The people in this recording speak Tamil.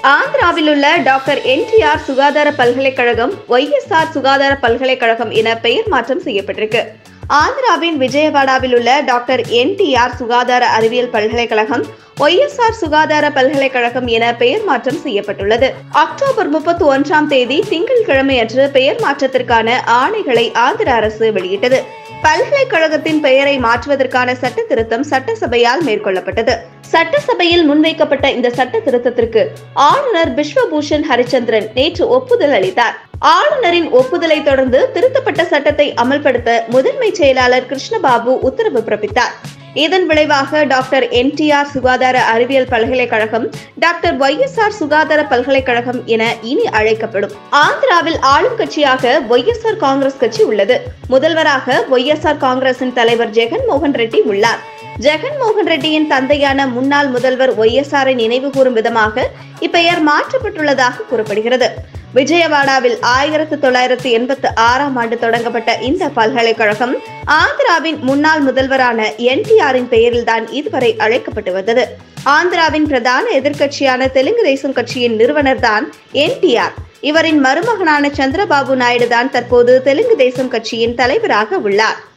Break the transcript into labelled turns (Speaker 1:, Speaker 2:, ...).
Speaker 1: ஆந்திராவில் உள்ள டாக்டர் என்டிஆர் சுகாதார பல்கலைக்கழகம் ஒய்எஸ்ஆர் சுகாதார பல்கலைக்கழகம் என பெயர் மாற்றம் செய்யப்பட்டிருக்கு ஆந்திராவின் விஜயவாடாவில் உள்ள டாக்டர் என்டிஆர் சுகாதார அறிவியல் பல்கலைக்கழகம் ஒய்எஸ்ஆர் சுகாதார பல்கலைக்கழகம் என பெயர் மாற்றம் செய்யப்பட்டுள்ளது அக்டோபர் முப்பத்தி ஒன்றாம் தேதி திங்கட்கிழமை அன்று பெயர் மாற்றத்திற்கான ஆணைகளை ஆந்திர அரசு வெளியிட்டது பல்கலைக்கழகத்தின் பெயரை மாற்றுவதற்கான சட்ட திருத்தம் சட்டசபையால் மேற்கொள்ளப்பட்டது சட்டசபையில் முன்வைக்கப்பட்ட இந்த சட்ட திருத்தத்திற்கு ஆளுநர் பிஸ்வபூஷன் ஹரிச்சந்திரன் நேற்று ஒப்புதல் அளித்தார் ஆளுநரின் ஒப்புதலை தொடர்ந்து திருத்தப்பட்ட சட்டத்தை அமல்படுத்த முதன்மை செயலாளர் கிருஷ்ணபாபு உத்தரவு பிறப்பித்தார் இதன் விளைவாக டாக்டர் என்டிஆர் சுகாதார அறிவியல் பல்கலைக்கழகம் டாக்டர் ஒய்எஸ்ஆர் சுகாதார பல்கலைக்கழகம் என இனி அழைக்கப்படும் ஆந்திராவில் ஆளும் கட்சியாக ஒய்எஸ்ஆர் காங்கிரஸ் கட்சி உள்ளது முதல்வராக ஒய்எஸ்ஆர் காங்கிரசின் தலைவர் ஜெகன் மோகன் ரெட்டி உள்ளார் ஜெகன் மோகன் ரெட்டியின் தந்தையான முன்னாள் முதல்வர் ஒய்எஸ்ஆரை நினைவு கூறும் விதமாக இப்பெயர் மாற்றப்பட்டுள்ளதாக கூறப்படுகிறது விஜயவாடாவில் ஆயிரத்து தொள்ளாயிரத்து எண்பத்தி ஆறாம் ஆண்டு தொடங்கப்பட்ட இந்த பல்கலைக்கழகம் ஆந்திராவின் முன்னாள் முதல்வரான என்டிஆரின் பெயரில்தான் இதுவரை அழைக்கப்பட்டு வந்தது ஆந்திராவின் பிரதான எதிர்க்கட்சியான தெலுங்கு தேசம் கட்சியின் நிறுவனர் தான் என்டிஆர் இவரின் மருமகனான சந்திரபாபு நாயுடு தான் தற்போது தெலுங்கு தேசம் கட்சியின் தலைவராக உள்ளார்